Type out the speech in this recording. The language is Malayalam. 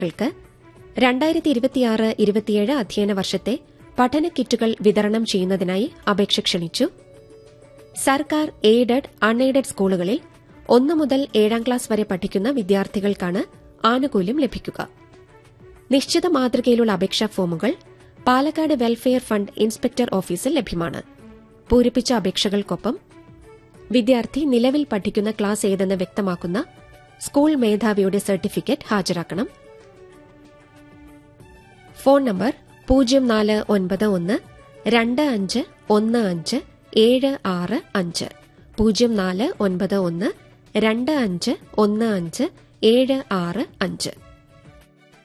ൾക്ക് രണ്ടായിരത്തി ഇരുപത്തിയാറ് ഇരുപത്തിയേഴ് അധ്യയന വർഷത്തെ പഠന കിറ്റുകൾ വിതരണം ചെയ്യുന്നതിനായി അപേക്ഷ ക്ഷണിച്ചു സർക്കാർ എയ്ഡഡ് അൺഎയ്ഡഡ് സ്കൂളുകളിൽ ഒന്നു മുതൽ ഏഴാം ക്ലാസ് വരെ പഠിക്കുന്ന വിദ്യാർത്ഥികൾക്കാണ് ആനുകൂല്യം ലഭിക്കുക നിശ്ചിത മാതൃകയിലുള്ള അപേക്ഷാ ഫോമുകൾ പാലക്കാട് വെൽഫെയർ ഫണ്ട് ഇൻസ്പെക്ടർ ഓഫീസിൽ ലഭ്യമാണ് പൂരിപ്പിച്ച അപേക്ഷകൾക്കൊപ്പം വിദ്യാർത്ഥി നിലവിൽ പഠിക്കുന്ന ക്ലാസ് ഏതെന്ന് വ്യക്തമാക്കുന്ന സ്കൂൾ മേധാവിയുടെ സർട്ടിഫിക്കറ്റ് ഹാജരാക്കണം ഫോൺ നമ്പർ പൂജ്യം നാല് ഒൻപത് ഒന്ന് രണ്ട് അഞ്ച് ഒന്ന് അഞ്ച് ഏഴ് ആറ് അഞ്ച് പൂജ്യം നാല് ഒൻപത് ഒന്ന് രണ്ട് അഞ്ച് ഒന്ന് അഞ്ച് ഏഴ് ആറ് അഞ്ച്